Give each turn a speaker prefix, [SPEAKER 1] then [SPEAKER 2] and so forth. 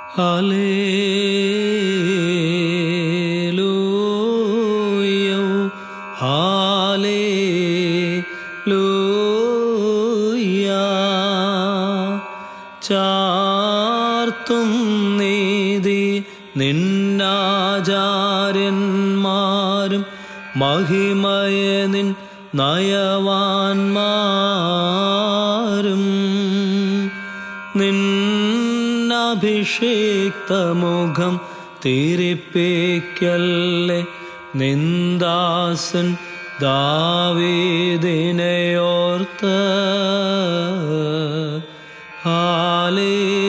[SPEAKER 1] ഹാലേലൂയോ hallelujah ചാർത്തും നീതി നിന്നാചാര്യന്മാരും മഹിമയ നിൻ നയവാന്മാരും നിന്നഭിഷിക്തമുഖം തിരിപ്പിക്കല്ലേ നിന്ദാസൻ ദാവീദിനെയോർത്ത് ഹാലേ